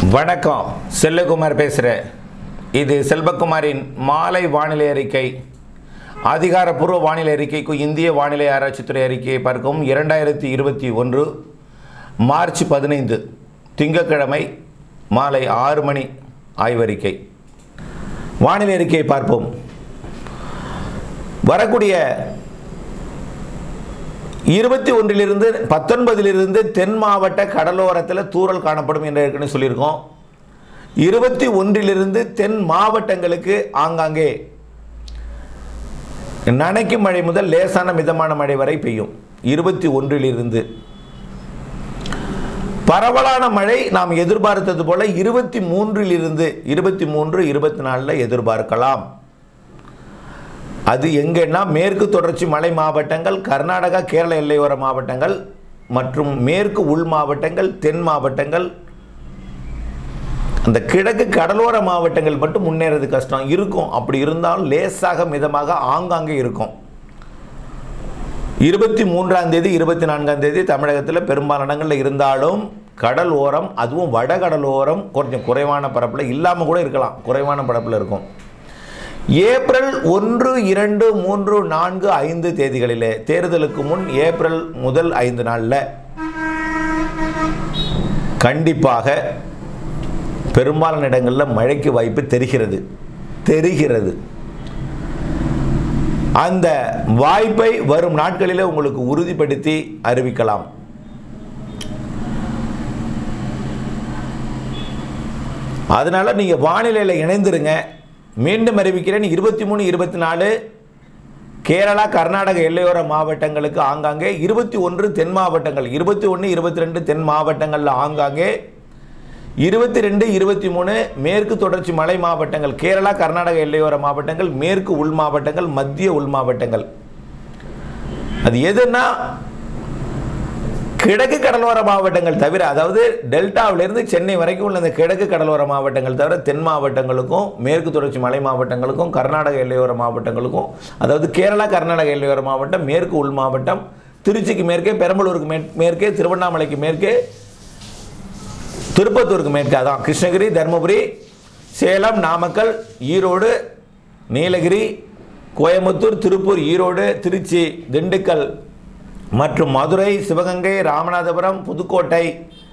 வணக்கம் செல்லகுமார் பேசுகிறேன் இது செல்வகுமாரின் மாலை வானிலை அறிக்கை அதிகாரப்பூர்வ வானிலை அறிக்கைக்கு இந்திய வானிலை ஆராய்ச்சித்துறை அறிக்கையை பார்க்கவும் இரண்டாயிரத்தி இருபத்தி ஒன்று மார்ச் பதினைந்து திங்கட்கிழமை மாலை ஆறு மணி ஆய்வறிக்கை வானிலை அறிக்கையை பார்ப்போம் வரக்கூடிய இருபத்தி ஒன்றிலிருந்து பத்தொன்பதிலிருந்து தென் மாவட்ட கடலோரத்தில் தூறல் காணப்படும் என்று ஏற்கனவே சொல்லியிருக்கோம் இருபத்தி ஒன்றிலிருந்து தென் மாவட்டங்களுக்கு ஆங்காங்கே நனைக்கும் மழை முதல் லேசான மிதமான மழை வரை பெய்யும் இருபத்தி ஒன்றிலிருந்து பரவலான மழை நாம் எதிர்பார்த்தது போல இருபத்தி மூன்றிலிருந்து இருபத்தி மூன்று இருபத்தி நாலில் எதிர்பார்க்கலாம் அது எங்கன்னா மேற்கு தொடர்ச்சி மலை மாவட்டங்கள் கர்நாடகா கேரள எல்லையோர மாவட்டங்கள் மற்றும் மேற்கு உள் மாவட்டங்கள் தென் மாவட்டங்கள் அந்த கிழக்கு கடலோர மாவட்டங்கள் மட்டும் முன்னேறது கஷ்டம் இருக்கும் அப்படி இருந்தாலும் லேசாக மிதமாக ஆங்காங்கே இருக்கும் இருபத்தி மூன்றாம் தேதி இருபத்தி நான்காம் தேதி தமிழகத்தில் பெரும்பாலான இடங்களில் இருந்தாலும் கடல் ஓரம் அதுவும் வடகடல் ஓரம் கொஞ்சம் குறைவான பரப்பில் இல்லாமல் கூட இருக்கலாம் குறைவான பரப்பில் இருக்கும் ஏப்ரல் ஒன்று இரண்டு மூன்று நான்கு ஐந்து தேதிகளிலே தேர்தலுக்கு முன் ஏப்ரல் முதல் ஐந்து நாளில் கண்டிப்பாக பெரும்பாலான இடங்களில் மழைக்கு வாய்ப்பு தெரிகிறது தெரிகிறது அந்த வாய்ப்பை வரும் நாட்களிலே உங்களுக்கு உறுதிப்படுத்தி அறிவிக்கலாம் அதனால நீங்க வானிலையில் இணைந்திருங்க மீண்டும் அறிவிக்கிறேன் இருபத்தி மூணு இருபத்தி நாலு கேரளா கர்நாடக எல்லையோர மாவட்டங்களுக்கு ஆங்காங்கே இருபத்தி ஒன்று தென் மாவட்டங்கள் இருபத்தி ஒன்று இருபத்தி ரெண்டு தென் மாவட்டங்களில் ஆங்காங்கே இருபத்தி ரெண்டு இருபத்தி மூணு மேற்கு தொடர்ச்சி மலை மாவட்டங்கள் கேரளா கர்நாடக எல்லையோர மாவட்டங்கள் மேற்கு உள் மாவட்டங்கள் மத்திய உள் மாவட்டங்கள் அது எதுன்னா கிழக்கு கடலோர மாவட்டங்கள் தவிர அதாவது டெல்டாவிலிருந்து சென்னை வரைக்கும் உள்ள இந்த கிழக்கு கடலோர மாவட்டங்கள் தவிர தென் மாவட்டங்களுக்கும் மேற்கு தொடர்ச்சி மலை மாவட்டங்களுக்கும் கர்நாடக எல்லையோர மாவட்டங்களுக்கும் அதாவது கேரளா கர்நாடக எல்லையோர மாவட்டம் மேற்கு உள் மாவட்டம் திருச்சிக்கு மேற்கே பெரம்பலூருக்கு மே மேற்கே திருவண்ணாமலைக்கு மேற்கே திருப்பத்தூருக்கு மேற்கே அதான் கிருஷ்ணகிரி தருமபுரி சேலம் நாமக்கல் ஈரோடு நீலகிரி கோயம்புத்தூர் திருப்பூர் ஈரோடு திருச்சி திண்டுக்கல் மற்றும் மதுரை சிவகங்கை ராமநாதபுரம் புதுக்கோட்டை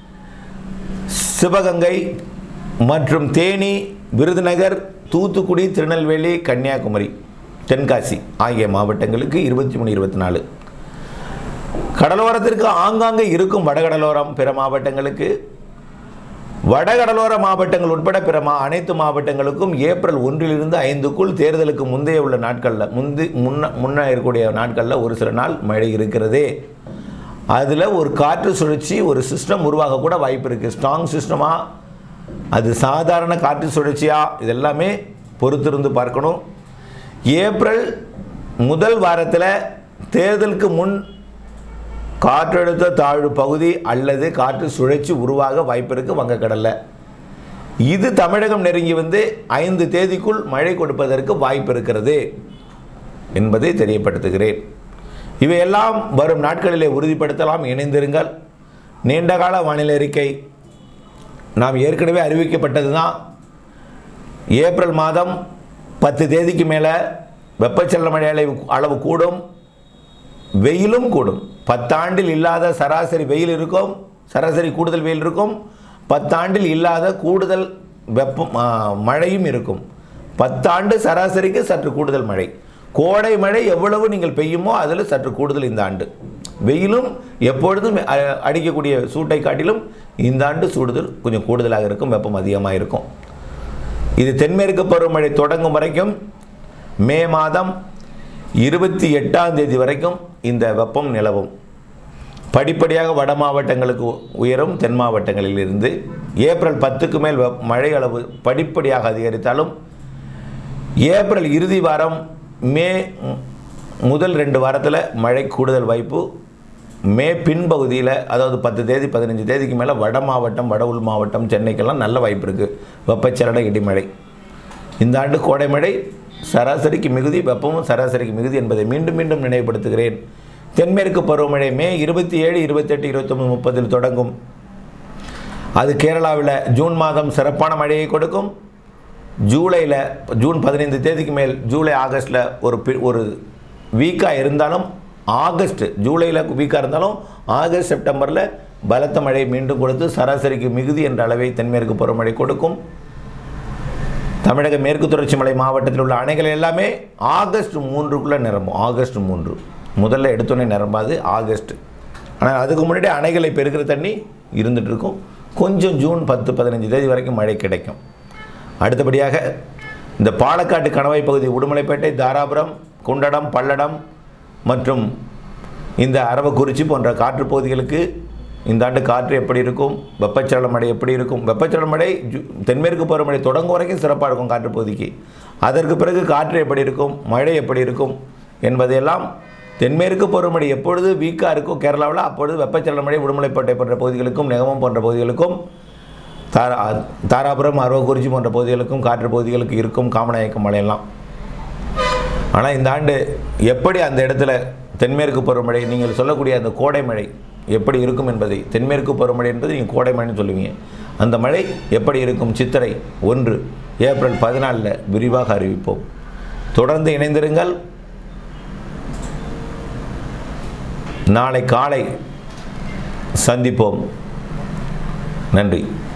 சிவகங்கை மற்றும் தேனி விருதுநகர் தூத்துக்குடி திருநெல்வேலி கன்னியாகுமரி தென்காசி ஆகிய மாவட்டங்களுக்கு இருபத்தி மூணு இருபத்தி நாலு கடலோரத்திற்கு ஆங்காங்கே இருக்கும் வடகடலோரம் பிற மாவட்டங்களுக்கு வடகடலோர மாவட்டங்கள் உட்பட பிற மா அனைத்து மாவட்டங்களுக்கும் ஏப்ரல் ஒன்றிலிருந்து ஐந்துக்குள் தேர்தலுக்கு முந்தைய உள்ள நாட்களில் முந்தி முன்ன முன்ன இருக்கக்கூடிய நாட்களில் ஒரு சில நாள் மழை இருக்கிறது அதில் ஒரு காற்று சுழற்சி ஒரு சிஸ்டம் உருவாக கூட வாய்ப்பு இருக்குது ஸ்ட்ராங் சிஸ்டமா அது சாதாரண காற்று சுழற்சியா இதெல்லாமே பொறுத்திருந்து பார்க்கணும் ஏப்ரல் முதல் வாரத்தில் தேர்தலுக்கு முன் காற்றழுத்த தாழ்வு பகுதி அல்லது காற்று சுழற்சி உருவாக வாய்ப்பு இருக்கு வங்கக்கடல்ல இது தமிழகம் நெருங்கி வந்து ஐந்து தேதிக்குள் மழை கொடுப்பதற்கு வாய்ப்பு இருக்கிறது என்பதை தெரியப்படுத்துகிறேன் இவையெல்லாம் வரும் நாட்களிலே உறுதிப்படுத்தலாம் இணைந்திருங்கள் நீண்டகால வானிலை அறிக்கை நாம் ஏற்கனவே அறிவிக்கப்பட்டது தான் ஏப்ரல் மாதம் பத்து தேதிக்கு மேலே வெப்பச்சலன மழை அளவு அளவு கூடும் வெயிலும் கூடும் பத்தாண்டில் இல்லாத சராசரி வெயில் இருக்கும் சராசரி கூடுதல் வெயில் இருக்கும் பத்தாண்டில் இல்லாத கூடுதல் வெப்பம் ஆ, மழையும் இருக்கும் பத்தாண்டு சராசரிக்கு சற்று கூடுதல் மழை கோடை மழை எவ்வளவு நீங்கள் பெய்யுமோ அதில் சற்று கூடுதல் இந்த ஆண்டு வெயிலும் எப்பொழுதும் அ- அடிக்கக்கூடிய சூட்டை காட்டிலும் இந்த ஆண்டு சூடுதல் கொஞ்சம் கூடுதலாக இருக்கும் வெப்பம் அதிகமாக இருக்கும் இது தென்மேற்கு பருவமழை தொடங்கும் வரைக்கும் மே மாதம் இருபத்தி எட்டாம் தேதி வரைக்கும் இந்த வெப்பம் நிலவும் படிப்படியாக வட மாவட்டங்களுக்கு உயரும் தென் மாவட்டங்களில் இருந்து ஏப்ரல் பத்துக்கு மேல் வெப்- மழை அளவு படிப்படியாக அதிகரித்தாலும் ஏப்ரல் இறுதி வாரம் மே மு- முதல் ரெண்டு வாரத்தில் மழை கூடுதல் வாய்ப்பு மே பின்பகுதியில் அதாவது பத்து தேதி பதினஞ்சு தேதிக்கு மேலே வட மாவட்டம் வட உள் மாவட்டம் சென்னைக்கெல்லாம் நல்ல வாய்ப்பு இருக்குது வெப்பச்சலன இடிமழை இந்த ஆண்டு கோடை மழை சராசரிக்கு மிகுதி வெப்பமும் சராசரிக்கு மிகுதி என்பதை மீண்டும் மீண்டும் நினைவுபடுத்துகிறேன் தென்மேற்கு பருவமழை மே இருபத்தி ஏழு இருபத்தெட்டு இருபத்தொம்பது முப்பதில் தொடங்கும் அது கேரளாவில் ஜூன் மாதம் சிறப்பான மழையை கொடுக்கும் ஜூலையில் ஜூன் பதினைந்து தேதிக்கு மேல் ஜூலை ஆகஸ்ட்டில் ஒரு பி- ஒரு வீக்காக இருந்தாலும் ஆகஸ்ட் ஜூலையில் வீக்காக இருந்தாலும் ஆகஸ்ட் செப்டம்பரில் பலத்த மழை மீண்டும் கொடுத்து சராசரிக்கு மிகுதி என்ற அளவை தென்மேற்கு பருவமழை கொடுக்கும் தமிழக மேற்கு தொடர்ச்சி மலை மாவட்டத்தில் உள்ள அணைகள் எல்லாமே ஆகஸ்ட் மூன்றுக்குள்ளே நிரம்பும் ஆகஸ்ட் மூன்று முதல்ல எடுத்தோன்னே நிரம்பாது ஆகஸ்ட் ஆனால் அதுக்கு முன்னாடி அணைகளை பெருக்கிற தண்ணி இருந்துட்டு இருக்கும் கொஞ்சம் ஜூன் பத்து பதினஞ்சு தேதி வரைக்கும் மழை கிடைக்கும் அடுத்தபடியாக இந்த பாலக்காட்டு கணவாய் பகுதி உடுமலைப்பேட்டை தாராபுரம் குண்டடம் பல்லடம் மற்றும் இந்த அரவக்குறிச்சி போன்ற காற்று பகுதிகளுக்கு இந்த ஆண்டு காற்று எப்படி இருக்கும் வெப்பச்சலன மழை எப்படி இருக்கும் வெப்பச்சலன மழை ஜு- தென்மேற்கு பருவமழை தொடங்கும் வரைக்கும் சிறப்பாக இருக்கும் காற்று பகுதிக்கு அதற்கு பிறகு காற்று எப்படி இருக்கும் மழை எப்படி இருக்கும் என்பதையெல்லாம் தென்மேற்கு பருவமழை எப்பொழுது வீக்காக இருக்கும் கேரளாவில் அப்பொழுது வெப்பச்சலன மழை உடுமலைப்பேட்டை போன்ற பகுதிகளுக்கும் நெகமம் போன்ற பகுதிகளுக்கும் தாரா தாராபுரம் அரவக்குறிச்சி போன்ற பகுதிகளுக்கும் காற்று பகுதிகளுக்கு இருக்கும் காமநாயக்கம் மழையெல்லாம் ஆனால் இந்த ஆண்டு எப்படி அந்த இடத்துல தென்மேற்கு பருவமழை நீங்கள் சொல்லக்கூடிய அந்த கோடை மழை எப்படி இருக்கும் என்பதை தென்மேற்கு பருவமழை என்பது நீங்கள் கோடை மழைன்னு சொல்லுவீங்க அந்த மழை எப்படி இருக்கும் சித்திரை ஒன்று ஏப்ரல் பதினாலில் விரிவாக அறிவிப்போம் தொடர்ந்து இணைந்திருங்கள் நாளை காலை சந்திப்போம் நன்றி